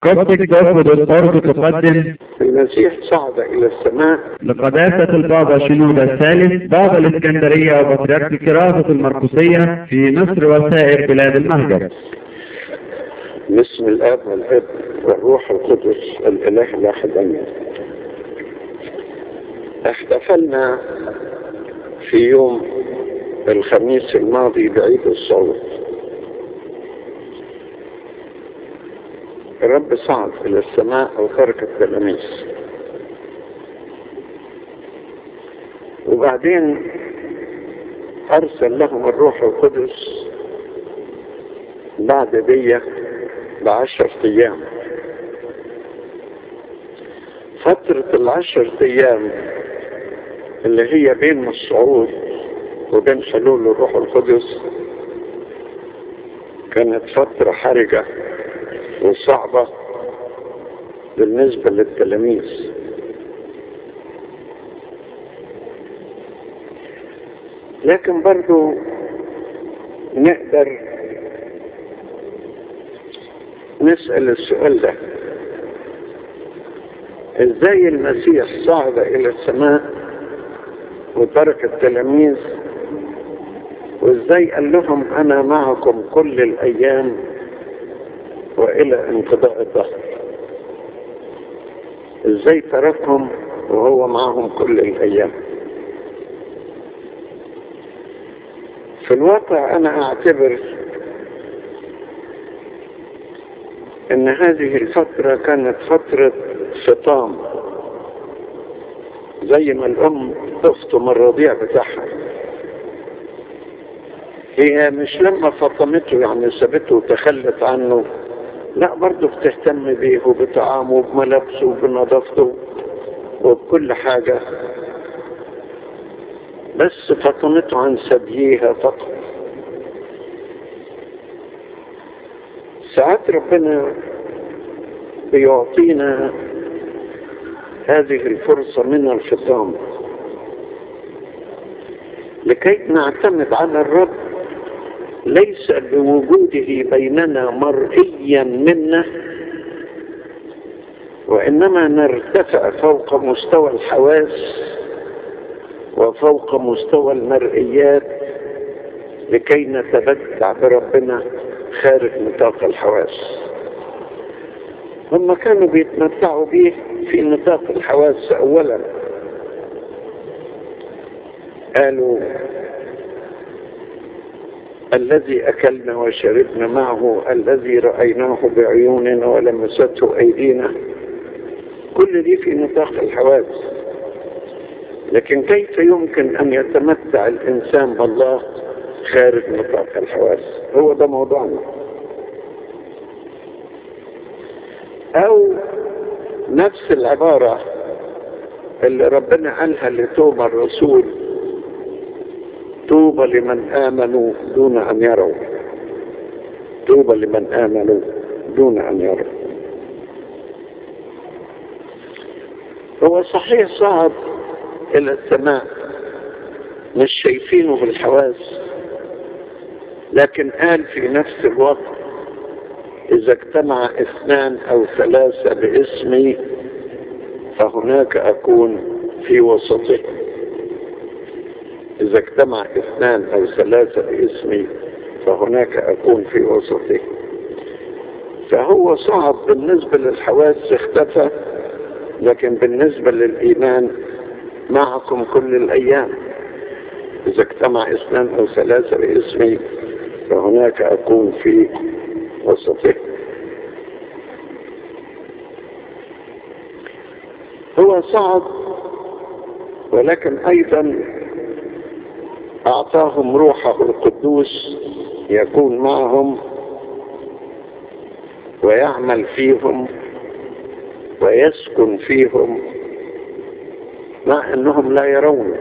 قصدك ترفض الأرض تقدم المسيح صعد إلى السماء لقداسة البابا شنودة الثالث بابا الإسكندرية وبطريرك كراسة المرقسية في مصر وسائر بلاد المهجر باسم الآب والابن والروح القدس الإله الواحد آمين احتفلنا في يوم الخميس الماضي بعيد الصوت الرب صعد إلى السماء وترك التلاميذ وبعدين أرسل لهم الروح القدس بعد دي بعشر أيام فترة العشر أيام اللي هي بين الصعود وبين حلول الروح القدس كانت فترة حرجة وصعبة بالنسبة للتلاميذ لكن برضو نقدر نسأل السؤال ده ازاي المسيح صعد الى السماء وترك التلاميذ وازاي قال لهم انا معكم كل الايام والى انقضاء الدهر ازاي تركهم وهو معهم كل الايام في الواقع انا اعتبر ان هذه الفترة كانت فترة فطام زي ما الام تفطم الرضيع بتاعها هي مش لما فطمته يعني سابته وتخلت عنه لا برضه بتهتم بيه وبطعامه وبملابسه وبنظافته وبكل حاجة بس فطمته عن ثدييها فقط ساعات ربنا بيعطينا هذه الفرصة من الفطام لكي نعتمد على الرب ليس بوجوده بيننا مرئيا منا وإنما نرتفع فوق مستوى الحواس وفوق مستوى المرئيات لكي نتمتع بربنا خارج نطاق الحواس هم كانوا بيتمتعوا به في نطاق الحواس اولا قالوا الذي اكلنا وشربنا معه الذي رايناه بعيوننا ولمسته ايدينا كل دي في نطاق الحواس لكن كيف يمكن ان يتمتع الانسان بالله خارج نطاق الحواس هو ده موضوعنا او نفس العبارة اللي ربنا قالها لتوبة الرسول طوبى لمن آمنوا دون أن يروا طوبى لمن آمنوا دون أن يروا هو صحيح صعد إلى السماء مش شايفينه بالحواس لكن قال في نفس الوقت إذا اجتمع اثنان أو ثلاثة باسمي فهناك أكون في وسطهم إذا اجتمع اثنان أو ثلاثة باسمي فهناك أكون في وسطهم فهو صعب بالنسبة للحواس اختفى لكن بالنسبة للإيمان معكم كل الأيام إذا اجتمع اثنان أو ثلاثة باسمي فهناك أكون في وسطه هو صعد ولكن أيضا أعطاهم روحه القدوس يكون معهم ويعمل فيهم ويسكن فيهم مع أنهم لا يرونه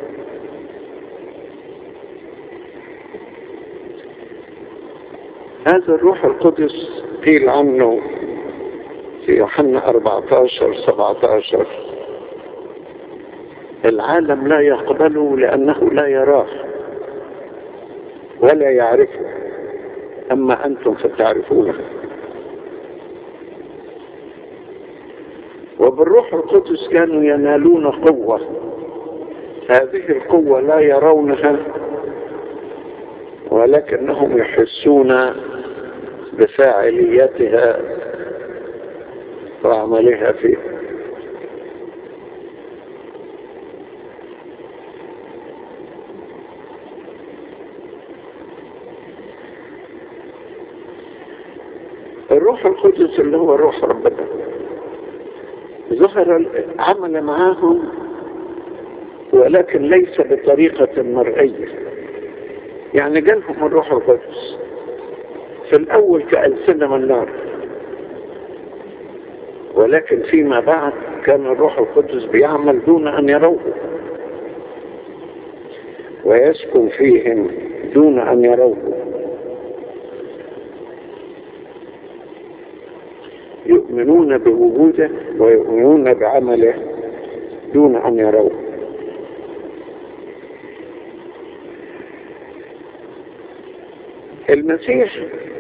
هذا الروح القدس قيل عنه في يوحنا 14 17 العالم لا يقبله لأنه لا يراه ولا يعرفه أما أنتم فتعرفونه وبالروح القدس كانوا ينالون قوة هذه القوة لا يرونها ولكنهم يحسون بفاعليتها وعملها فيه الروح القدس اللي هو روح ربنا ظهر عمل معاهم ولكن ليس بطريقة مرئية يعني جالهم الروح القدس في الأول كألسنة من نار ولكن فيما بعد كان الروح القدس بيعمل دون أن يروه ويسكن فيهم دون أن يروه يؤمنون بوجوده ويؤمنون بعمله دون أن يروه المسيح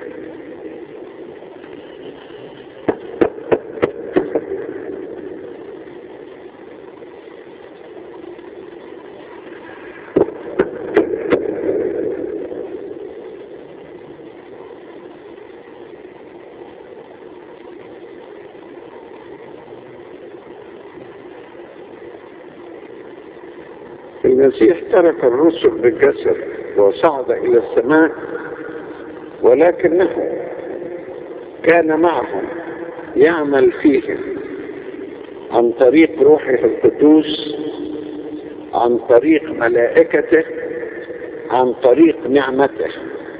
المسيح ترك الرسل بالجسد وصعد إلى السماء ولكنه كان معهم يعمل فيهم عن طريق روحه القدوس عن طريق ملائكته عن طريق نعمته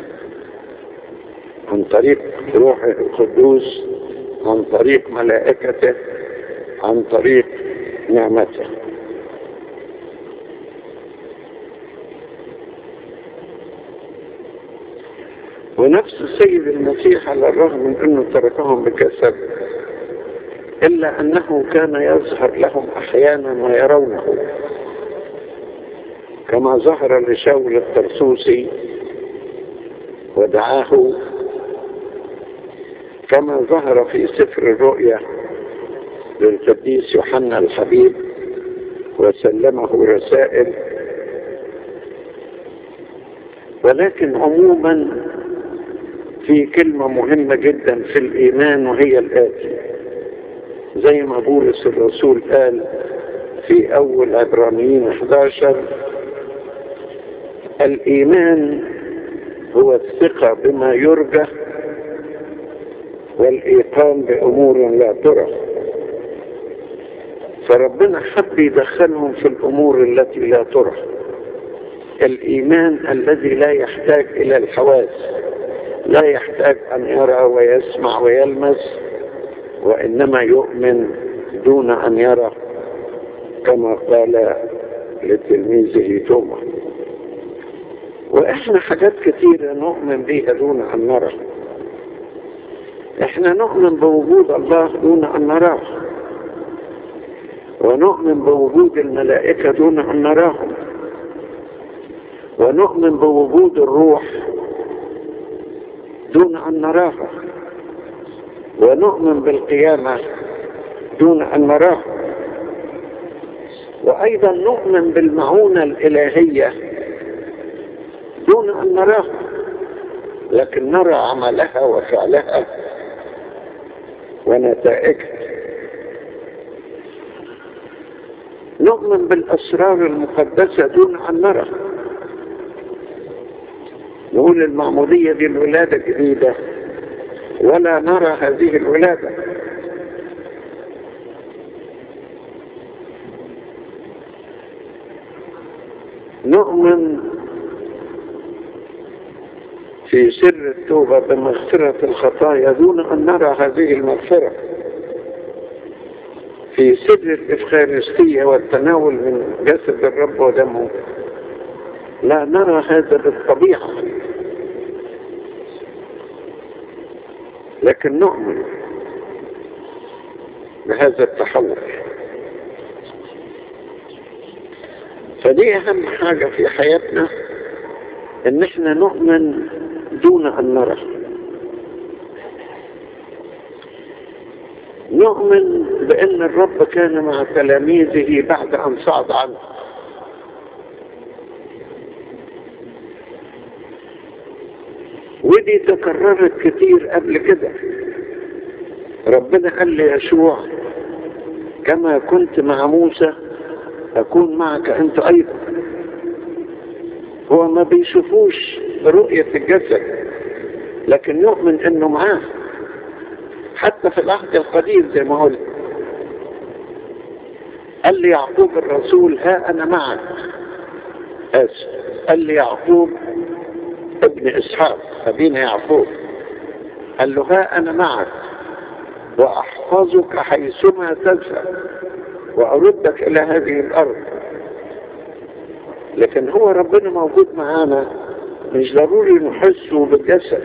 عن طريق روحه القدوس عن طريق ملائكته عن طريق نعمته ونفس السيد المسيح على الرغم من انه تركهم بجسد الا انه كان يظهر لهم احيانا ويرونه كما ظهر لشاول الترسوسي ودعاه كما ظهر في سفر الرؤيا للقديس يوحنا الحبيب وسلمه رسائل ولكن عموما في كلمة مهمة جدا في الإيمان وهي الآتي زي ما بولس الرسول قال في أول عبرانيين 11 الإيمان هو الثقة بما يرجى والإيقان بأمور لا ترى فربنا حب يدخلهم في الأمور التي لا ترى الإيمان الذي لا يحتاج إلى الحواس لا يحتاج أن يرى ويسمع ويلمس وإنما يؤمن دون أن يرى كما قال لتلميذه توما وإحنا حاجات كثيرة نؤمن بها دون أن نرى إحنا نؤمن بوجود الله دون أن نراه ونؤمن بوجود الملائكة دون أن نراهم ونؤمن بوجود الروح دون أن نراها ونؤمن بالقيامة دون أن نراها وأيضا نؤمن بالمعونة الإلهية دون أن نراها لكن نرى عملها وفعلها ونتائجها نؤمن بالأسرار المقدسة دون أن نرى نقول المعمودية دي الولادة جديدة ولا نرى هذه الولادة نؤمن في سر التوبة بمغفرة الخطايا دون أن نرى هذه المغفرة في سر الإفخارستية والتناول من جسد الرب ودمه لا نرى هذا بالطبيعة لكن نؤمن بهذا التحول فدي أهم حاجة في حياتنا إن إحنا نؤمن دون أن نرى نؤمن بأن الرب كان مع تلاميذه بعد أن صعد عنه ودي تكررت كتير قبل كده ربنا قال ليشوع كما كنت مع موسى أكون معك أنت أيضا هو ما بيشوفوش رؤية الجسد لكن يؤمن أنه معاه حتى في العهد القديم زي ما قلت قال لي يعقوب الرسول ها أنا معك آسف قال لي يعقوب ابن إسحاق أبينا يعقوب قال له ها أنا معك وأحفظك حيثما تذهب وأردك إلى هذه الأرض لكن هو ربنا موجود معانا مش ضروري نحسه بالجسد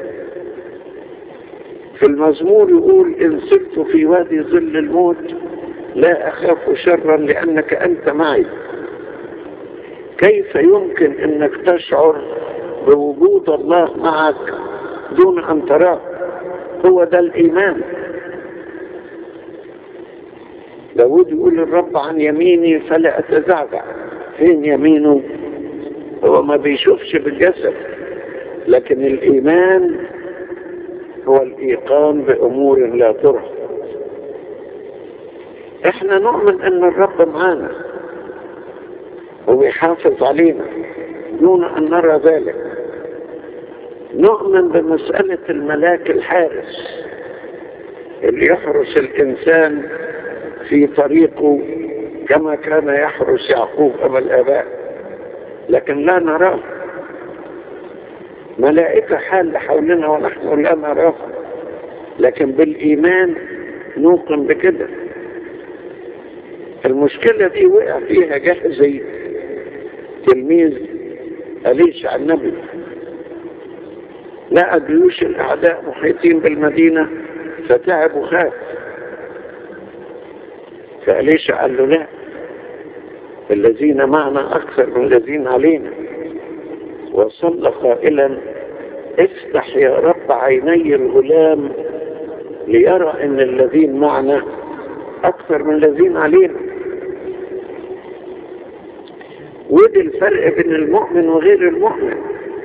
في المزمور يقول إن سرت في وادي ظل الموت لا أخاف شرا لأنك أنت معي كيف يمكن أنك تشعر بوجود الله معك دون أن تراه هو ده الإيمان داود يقول الرب عن يميني فلا أتزعزع فين يمينه هو ما بيشوفش بالجسد لكن الإيمان هو الإيقان بأمور لا ترى احنا نؤمن ان الرب معانا وبيحافظ علينا دون ان نرى ذلك نؤمن بمسألة الملاك الحارس اللي يحرس الإنسان في طريقه كما كان يحرس يعقوب أبا الآباء لكن لا نراه ملائكة حال حولنا ونحن لا نراه لكن بالإيمان نوقن بكده المشكلة دي وقع فيها جهزي تلميذ أليش عن النبي لقى جيوش الأعداء محيطين بالمدينة فتعب وخاف فأليش قال له لا الذين معنا أكثر من الذين علينا وصلى قائلا افتح يا رب عيني الغلام ليرى ان الذين معنا اكثر من الذين علينا ودي الفرق بين المؤمن وغير المؤمن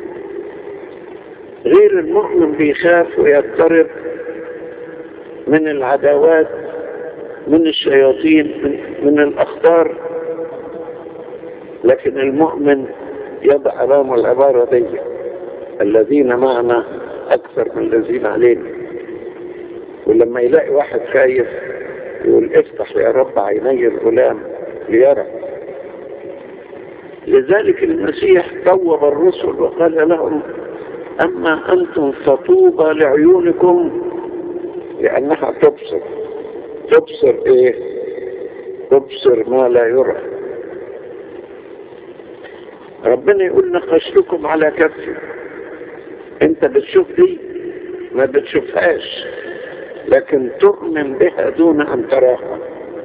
غير المؤمن بيخاف ويضطرب من العداوات من الشياطين من, من الاخطار لكن المؤمن يضع امامه العبارة دي الذين معنا اكثر من الذين علينا ولما يلاقي واحد خايف يقول افتح يا رب عيني الغلام ليرى لذلك المسيح طوب الرسل وقال لهم اما انتم فطوبى لعيونكم لانها تبصر تبصر ايه تبصر ما لا يرى ربنا يقول نقشتكم على كفي انت بتشوف دي ما بتشوفهاش لكن تؤمن بها دون ان تراها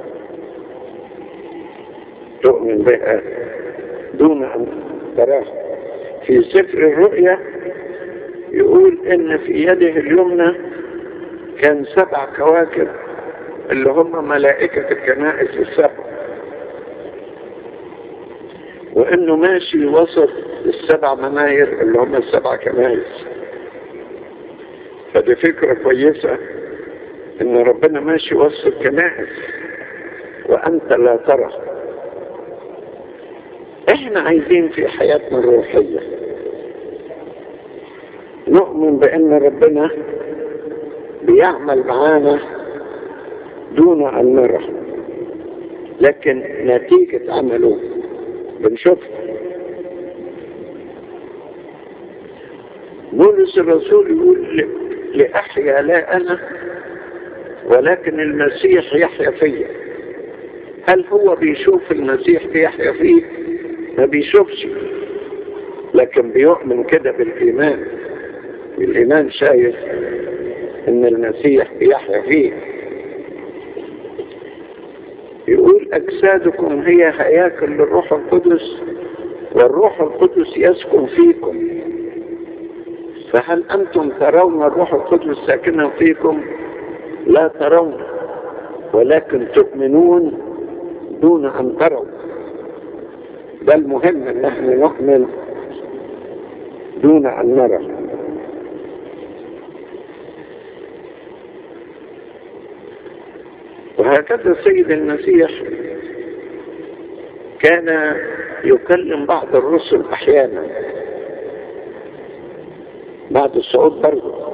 تؤمن بها دون ان تراها في سفر الرؤيا يقول ان في يده اليمنى كان سبع كواكب اللي هم ملائكة الكنائس السبع وانه ماشي وسط السبع مناير اللي هم السبع كنائس فدي فكرة كويسة ان ربنا ماشي وسط الكنائس وانت لا ترى احنا عايزين في حياتنا الروحية نؤمن بان ربنا بيعمل معانا دون ان نرى لكن نتيجة عمله بنشوفها بولس الرسول يقول لأحيا لا أنا ولكن المسيح يحيا فيا هل هو بيشوف المسيح بيحيا فيه ما بيشوفش لكن بيؤمن كده بالإيمان بالإيمان شايف إن المسيح بيحيا فيه يقول أجسادكم هي هياكل للروح القدس والروح القدس يسكن فيكم فهل أنتم ترون الروح القدس ساكنا فيكم لا ترون ولكن تؤمنون دون أن تروا ده المهم ان احنا نؤمن دون ان نرى وهكذا السيد المسيح كان يكلم بعض الرسل احيانا بعد الصعود برضه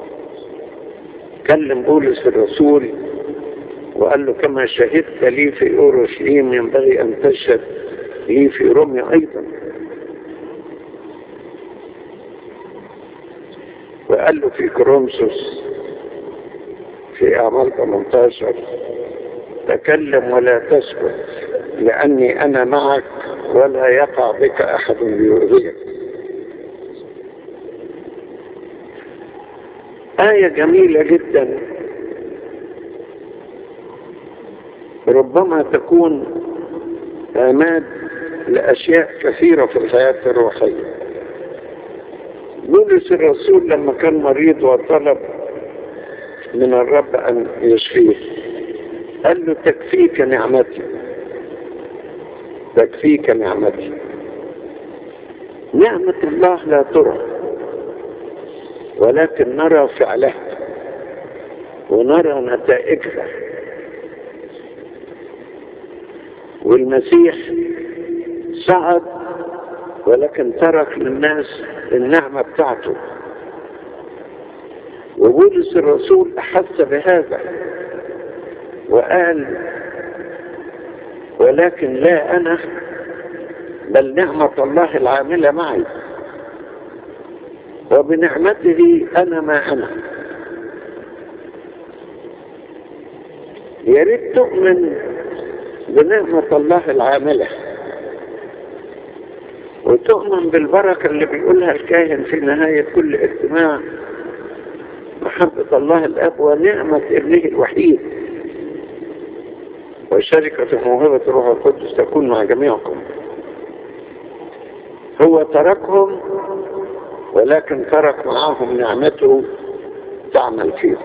كلم بولس الرسول وقال له كما شهدت لي في اورشليم ينبغي ان تشهد لي في روميا ايضا وقال له في كرومسوس في اعمال 18 تكلم ولا تسكت لاني انا معك ولا يقع بك احد ليؤذيك آية جميلة جدا ربما تكون عماد لأشياء كثيرة في الحياة الروحية بولس الرسول لما كان مريض وطلب من الرب أن يشفيه قال له تكفيك نعمتي تكفيك نعمتي نعمة الله لا ترى ولكن نرى فعلها ونرى نتائجها والمسيح صعد ولكن ترك للناس النعمة بتاعته وبولس الرسول أحس بهذا وقال ولكن لا أنا بل نعمة الله العاملة معي وبنعمته أنا ما أنا يا ريت تؤمن بنعمة الله العاملة وتؤمن بالبركة اللي بيقولها الكاهن في نهاية كل اجتماع محبة الله الأب ونعمة ابنه الوحيد وشركة موهبة الروح القدس تكون مع جميعكم هو تركهم ولكن ترك معهم نعمته تعمل فيهم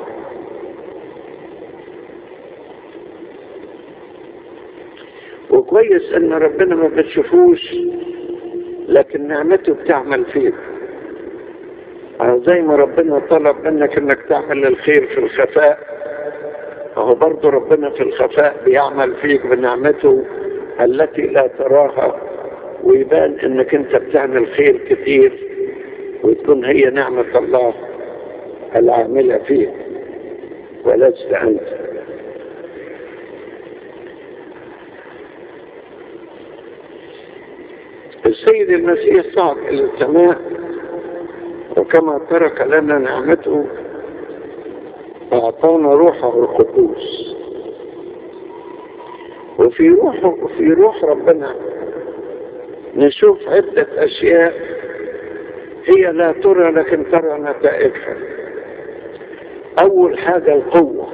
وكويس ان ربنا ما بتشوفوش لكن نعمته بتعمل فيك زي ما ربنا طلب منك انك تعمل الخير في الخفاء فهو برضه ربنا في الخفاء بيعمل فيك بنعمته التي لا تراها ويبان انك انت بتعمل خير كتير وتكون هي نعمة الله العاملة فيك ولست أنت السيد المسيح صعد إلى السماء وكما ترك لنا نعمته أعطانا روحه القدوس وفي روحه في روح ربنا نشوف عدة أشياء هي لا ترى لكن ترى نتائجها أول حاجة القوة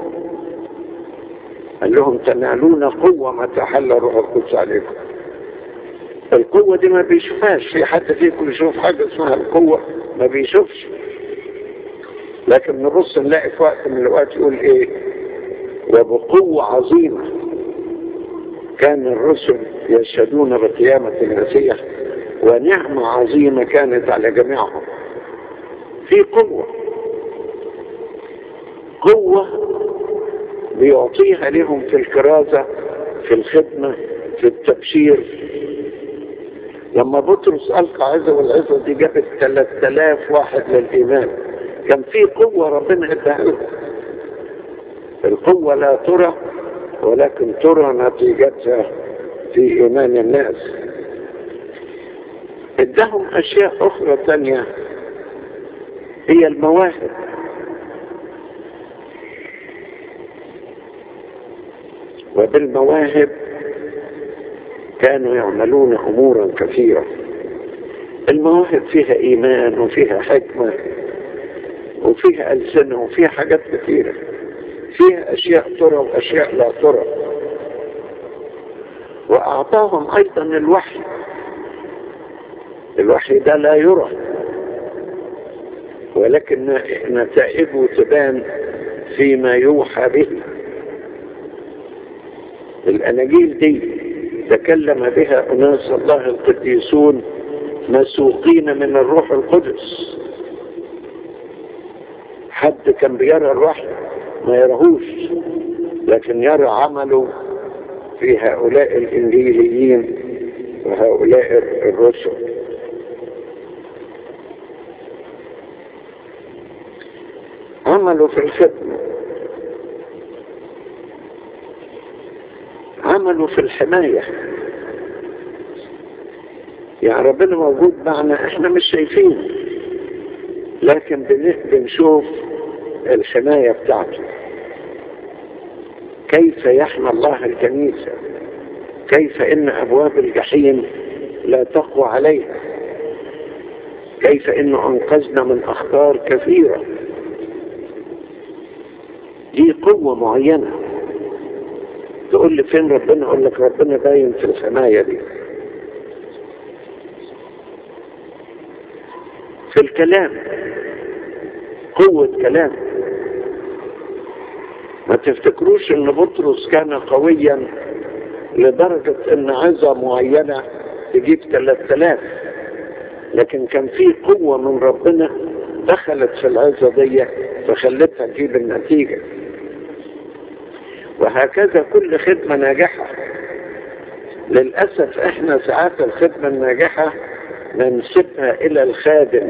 قال لهم تنالون قوة متى حل روح القدس عليكم القوة دي ما بيشوفهاش في حد فيكم يشوف حاجة اسمها القوة ما بيشوفش لكن نبص نلاقي في وقت من الوقت يقول ايه وبقوة عظيمة كان الرسل يشهدون بقيامة المسيح ونعمة عظيمة كانت على جميعهم في قوة قوة بيعطيها لهم في الكرازة في الخدمة في التبشير لما بطرس ألقى عزة والعزة دي جابت 3000 واحد للإيمان كان في قوة ربنا اداها لهم القوة لا ترى ولكن ترى نتيجتها في إيمان الناس ادهم أشياء أخرى تانية هي المواهب وبالمواهب كانوا يعملون أمورا كثيرة المواهب فيها إيمان وفيها حكمة وفيها ألسنة وفيها حاجات كثيرة فيها أشياء ترى وأشياء لا ترى وأعطاهم أيضا الوحي الوحي ده لا يرى ولكن نتائجه تبان فيما يوحى به الأناجيل دي تكلم بها أناس الله القديسون مسوقين من الروح القدس حد كان بيرى الوحي ما يرهوش لكن يرى عمله في هؤلاء الإنجيليين وهؤلاء الرسل عملوا في الخدمة عملوا في الحماية يعني ربنا موجود معنا احنا مش شايفين لكن بنشوف الحماية بتاعته كيف يحمى الله الكنيسة كيف ان ابواب الجحيم لا تقوى عليها كيف انه انقذنا من اخطار كثيرة دي قوة معينة تقول لي فين ربنا اقول لك ربنا باين في الحماية دي في الكلام قوة كلام ما تفتكروش ان بطرس كان قويا لدرجة ان عظة معينة تجيب 3000 لكن كان في قوة من ربنا دخلت في العظة دي فخلتها تجيب النتيجة وهكذا كل خدمة ناجحة للأسف احنا ساعات الخدمة الناجحة ننسبها إلى الخادم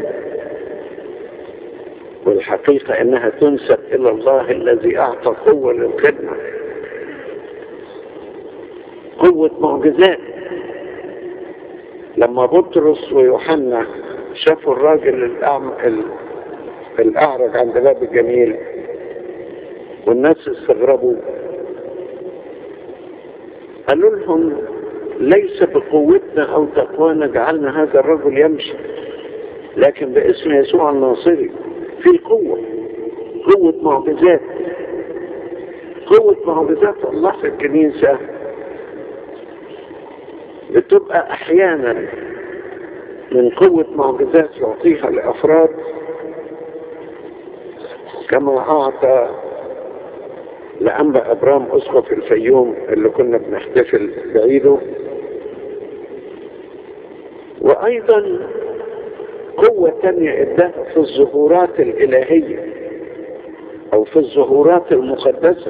والحقيقة انها تنسب الى الله الذي اعطى قوة للخدمة قوة معجزات لما بطرس ويوحنا شافوا الراجل الأعم... الأعرج عند باب الجميل والناس استغربوا قالوا لهم ليس بقوتنا أو تقوانا جعلنا هذا الرجل يمشي لكن باسم يسوع الناصري في قوة قوة معجزات قوة معجزات الله في الكنيسة بتبقى أحيانا من قوة معجزات يعطيها لأفراد كما أعطى لأنبا أبرام أسقف الفيوم اللي كنا بنحتفل بعيده وأيضا قوة تانية اداها في الظهورات الإلهية أو في الظهورات المقدسة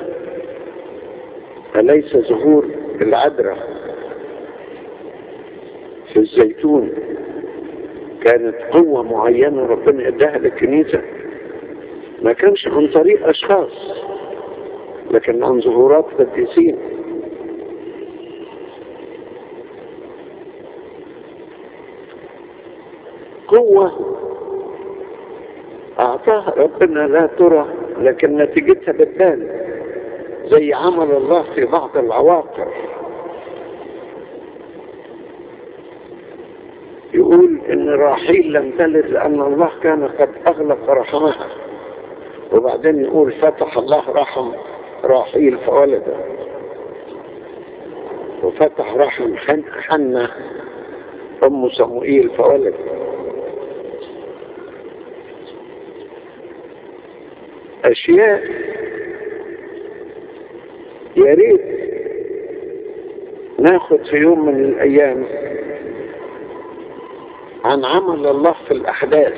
أليس ظهور العذراء في الزيتون كانت قوة معينة ربنا اداها للكنيسة ما كانش عن طريق أشخاص لكن عن ظهورات قديسين قوة أعطاها ربنا لا ترى لكن نتيجتها بتبان زي عمل الله في بعض العواقر يقول إن راحيل لم تلد لأن الله كان قد أغلق رحمها وبعدين يقول فتح الله رحم راحيل فولد وفتح رحم حنة أم صموئيل فولد أشياء يا ريت ناخد في يوم من الأيام عن عمل الله في الأحداث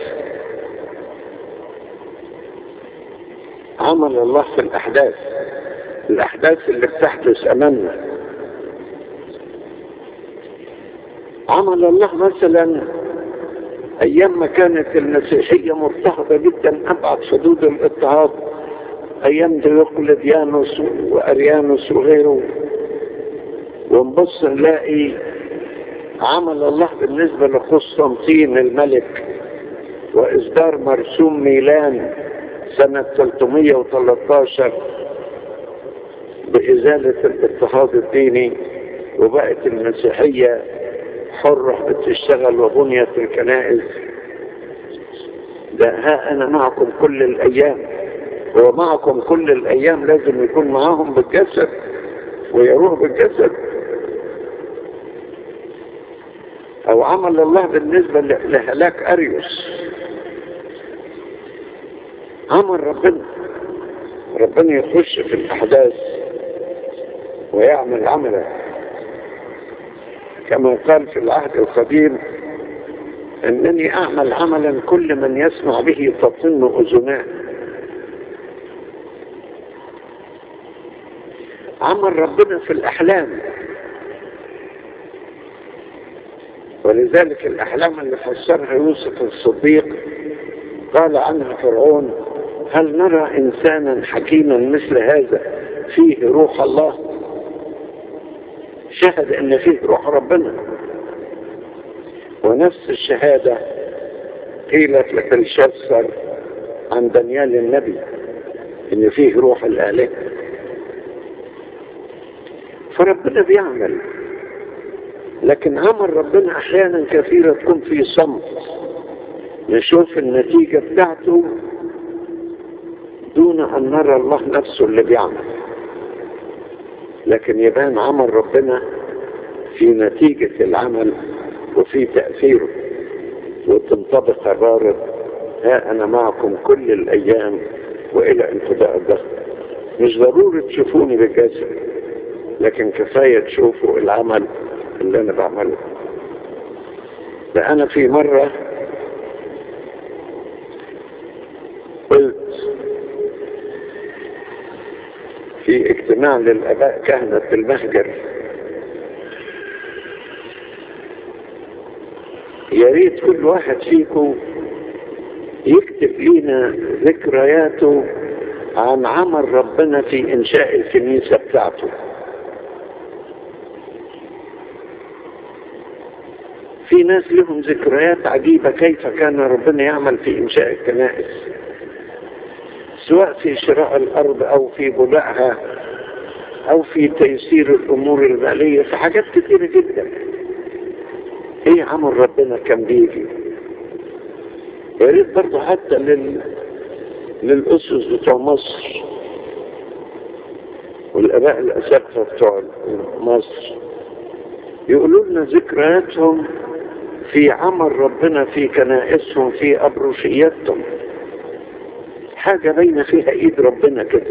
عمل الله في الأحداث الأحداث اللي بتحدث أمامنا عمل الله مثلا أيام ما كانت المسيحية مضطهدة جدا أبعد حدود الاضطهاد أيام ديوقلديانوس وأريانوس وغيره ونبص نلاقي عمل الله بالنسبة لقسطنطين الملك وإصدار مرسوم ميلان سنة 313 بإزالة الاضطهاد الديني وبقت المسيحية حرة بتشتغل وبنيت الكنائس ده ها أنا معكم كل الأيام ومعكم كل الأيام لازم يكون معاهم بالجسد ويروح بالجسد أو عمل الله بالنسبة لهلاك أريوس عمل ربنا ربنا يخش في الأحداث ويعمل عملا كما قال في العهد القديم انني اعمل عملا كل من يسمع به تطن اذناه عمل ربنا في الاحلام ولذلك الاحلام اللي فسرها يوسف الصديق قال عنها فرعون هل نرى انسانا حكيما مثل هذا فيه روح الله شهد ان فيه روح ربنا ونفس الشهادة قيلت لبلشسر عن دانيال النبي ان فيه روح الآلهة فربنا بيعمل لكن عمل ربنا احيانا كثيرة تكون في صمت نشوف النتيجة بتاعته دون ان نرى الله نفسه اللي بيعمل لكن يبان عمل ربنا في نتيجة العمل وفي تأثيره وتنطبق عبارة ها أنا معكم كل الأيام وإلى انقضاء الدهر مش ضروري تشوفوني بالجسد لكن كفاية تشوفوا العمل اللي أنا بعمله ده أنا في مرة قلت في اجتماع للآباء كهنة المهجر يا ريت كل واحد فيكم يكتب لنا ذكرياته عن عمل ربنا في انشاء الكنيسه بتاعته في ناس لهم ذكريات عجيبة كيف كان ربنا يعمل في إنشاء الكنائس سواء في شراء الأرض أو في بنائها أو في تيسير الأمور المالية في حاجات كتيرة جدا ايه عمل ربنا كان بيجي يا ريت برضه حتى لل... للأسس بتوع مصر والآباء الأساتذة بتوع مصر يقولوا لنا ذكرياتهم في عمل ربنا في كنائسهم في أبروشياتهم حاجة باينة فيها إيد ربنا كده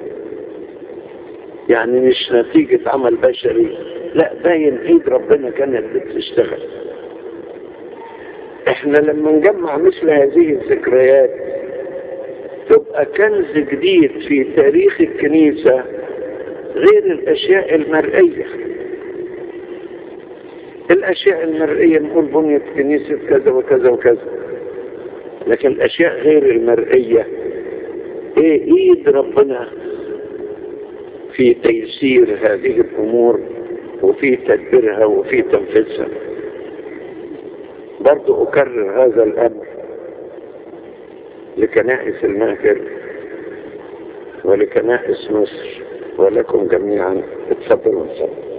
يعني مش نتيجة عمل بشري لا باين ايد ربنا كانت بتشتغل احنا لما نجمع مثل هذه الذكريات تبقى كنز جديد في تاريخ الكنيسة غير الاشياء المرئية الاشياء المرئية نقول بنية كنيسة كذا وكذا وكذا لكن الاشياء غير المرئية ايه ايد ربنا في تيسير هذه الامور وفي تدبيرها وفي تنفيذها برضو أكرر هذا الأمر لكنائس المهجر ولكنائس مصر ولكم جميعا اتفضلوا اتفضلوا